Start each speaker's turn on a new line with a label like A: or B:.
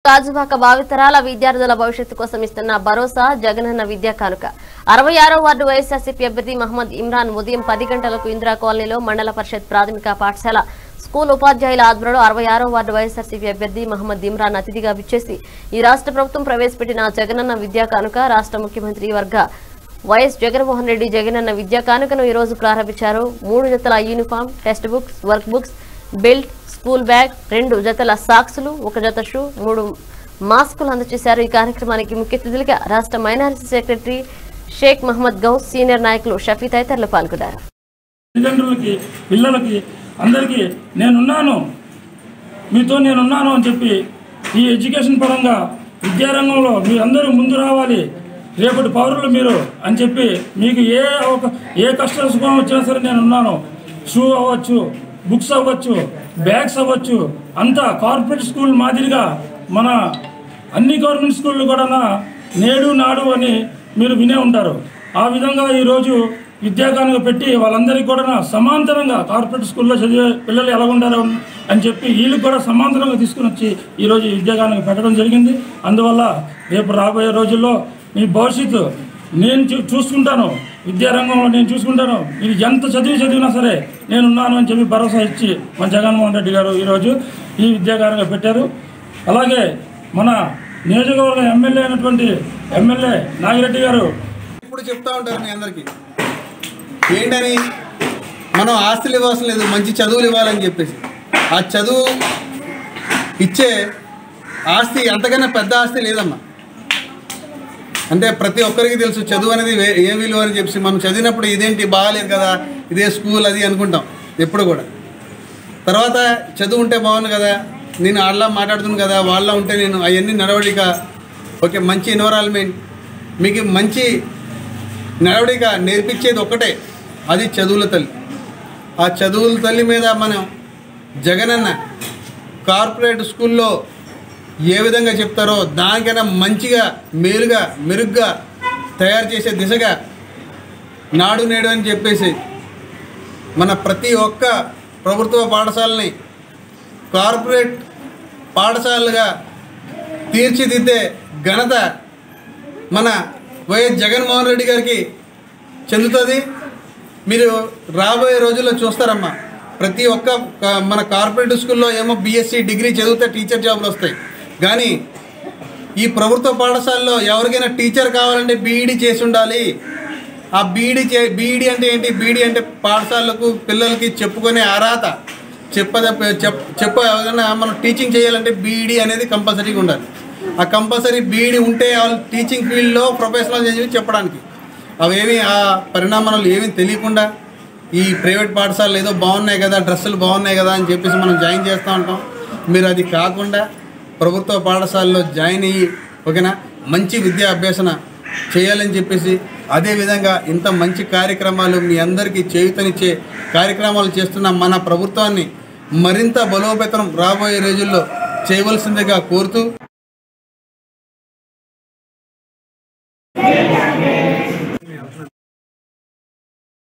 A: గాజువాక భావితరాల విద్యార్థుల భవిష్యత్తు కోసం ఇస్తున్న భరోసా జగనన్న విద్యా కానుక అరవై ఆరో వార్డు వైఎస్ఆర్సీపీ అభ్యర్థి మహమ్మద్ ఇమ్రాన్ ఉదయం పది గంటలకు ఇందిరా కాలనీలో మండల పరిషత్ ప్రాథమిక పాఠశాల స్కూల్ ఉపాధ్యాయుల ఆధ్వర్యంలో అరవై ఆరో వార్డు వైఎస్ఆర్సీపీ అభ్యర్థి మహమ్మద్ ఇమ్రాన్ అతిథిగా విచ్చేసి ఈ రాష్ట్ర ప్రభుత్వం ప్రవేశపెట్టిన జగనన్న విద్యా కానుక రాష్ట్ర ముఖ్యమంత్రి వర్గ వైఎస్ జగన్మోహన్ రెడ్డి జగనన్న విద్యా కానుకను ఈ రోజు ప్రారంభించారు మూడు జతల uniform text books work books belt school bag రెండు జతల సాక్సులు ఒక జత షూ మూడు మాస్కులు అందజేశారు ఈ కార్యక్రమానికి ముఖ్య అతిథులుగా రాష్ట్ర minority secretary Sheikh Mohammed Ghouse senior నాయకులు షఫీ తదితరులు పాల్గొన్నారు
B: తల్లిదండ్రులకి పిల్లలకి అందరికీ నేనున్నాను మీతో నేనున్నాను అని చెప్పి ఈ ఎడ్యుకేషన్ పరంగా విద్యారంగంలో మీరందరూ ముందు రావాలి రేపటి పౌరులు మీరు అని చెప్పి మీకు ఏ ఒక ఏ కష్ట సుఖం వచ్చినా సరే నేనున్నాను షూ అవ్వచ్చు బుక్స్ అవ్వచ్చు బ్యాగ్స్ అవ్వచ్చు అంతా కార్పొరేట్ స్కూల్ మాదిరిగా మన అన్ని గవర్నమెంట్ స్కూళ్ళు కూడా నేడు నాడు అని మీరు వినే ఉంటారు ఆ విధంగా ఈరోజు విద్యాకానుక పెట్టి వాళ్ళందరికీ కూడా సమాంతరంగా కార్పొరేట్ స్కూల్లో చదివే పిల్లలు ఎలా ఉంటారు అని చెప్పి వీళ్ళకి కూడా సమాంతరంగా తీసుకుని వచ్చి ఈరోజు ఈ విద్యాకానుక పెట్టడం జరిగింది అందువల్ల రేపు రాబోయే రోజుల్లో మీ భవిష్యత్తు నేను చూ- చూసుకుంటాను విద్యారంగంలో నేను చూసుకుంటాను మీరు ఎంత చదివి చదివినా సరే నేనున్నాను అని చెప్పి భరోసా ఇచ్చి మన జగన్మోహన్ రెడ్డి గారు ఈరోజు ఈ విద్యాకారంగా పెట్టారు అలాగే మన నియోజకవర్గం ఎమ్మెల్యే అయినటువంటి ఎమ్మెల్యే నాగిరెడ్డి గారు
C: ఇప్పుడు చెప్తా ఉంటారు మీ అందరికీ ఏంటని మనం ఆస్తులు ఇవ్వాల్సిన లేదు మంచి చదువులు ఇవ్వాలని చెప్పేసి ఆ చదువు ఇచ్చే ఆస్తి అంతకన్నా పెద్ద ఆస్తి లేదమ్మా అంటే ప్రతి ఒక్కరికి తెలుసు చదువు అనేది వే- ఏ విలువ అని చెప్పి మనం చదివినప్పుడు ఇదేంటి బాగాలేదు కదా ఇదే స్కూల్ అది అనుకుంటాం ఎప్పుడు కూడా తర్వాత చదువు ఉంటే బాగుంది కదా నేను వాళ్ళ మాట్లాడుతున్నాను కదా వాళ్ళ ఉంటే నేను అవన్నీ నడవడిక ఓకే మంచి ఎన్వరాల్మెంట్ మీకు మంచి నడవడిక నేర్పించేది ఒక్కటే అది చదువుల తల్లి ఆ చదువుల తల్లి మీద మనం జగనన్న కార్పొరేట్ స్కూల్లో ఏ విధంగా చెప్తారో దానికైనా మంచిగా మేలుగా మెరుగ్గా తయారు చేసే దిశగా నాడు నేడు అని చెప్పేసి మన ప్రతి ఒక్క ప్రభుత్వ పాఠశాలని కార్పొరేట్ పాఠశాలలుగా తీర్చిదిద్దే ఘనత మన వైఎస్ జగన్మోహన్ రెడ్డి గారికి చెందుతుంది మీరు రాబోయే రోజుల్లో చూస్తారమ్మా ప్రతి ఒక్క క- మన కార్పొరేట్ స్కూల్లో ఏమో బీఎస్సీ డిగ్రీ చదివితే టీచర్ జాబులు వస్తాయి కానీ ఈ ప్రభుత్వ పాఠశాలలో ఎవరికైనా టీచర్ కావాలంటే బీఈడీ చేసి ఉండాలి ఆ బీఈడీ చే బీఈడీ అంటే ఏంటి బీఈడీ అంటే పాఠశాలకు పిల్లలకి చెప్పుకునే అర్హత చెప్పద చెప్ చెప్ప ఏదైనా మనం టీచింగ్ చేయాలంటే బీఈడీ అనేది కంపల్సరీగా ఉండాలి ఆ కంపల్సరీ బీఈడీ ఉంటే వాళ్ళు టీచింగ్ ఫీల్డ్లో ప్రొఫెషనల్ చేసి చెప్పడానికి అవేమి ఆ పరిణామాలు ఏమీ తెలియకుండా ఈ ప్రైవేట్ పాఠశాలలు ఏదో బాగున్నాయి కదా డ్రెస్సులు బాగున్నాయి కదా అని చెప్పేసి మనం జాయిన్ చేస్తూ ఉంటాం మీరు అది కాకుండా ప్రభుత్వ పాఠశాలలో జాయిన్ అయ్యి ఓకేనా మంచి విద్యా అభ్యసన చేయాలని చెప్పేసి అదేవిధంగా ఇంత మంచి కార్యక్రమాలు మీ అందరికీ చేయుతనిచ్చే కార్యక్రమాలు చేస్తున్న మన ప్రభుత్వాన్ని మరింత బలోపేతం రాబోయే రోజుల్లో చేయవలసిందిగా కోరుతూ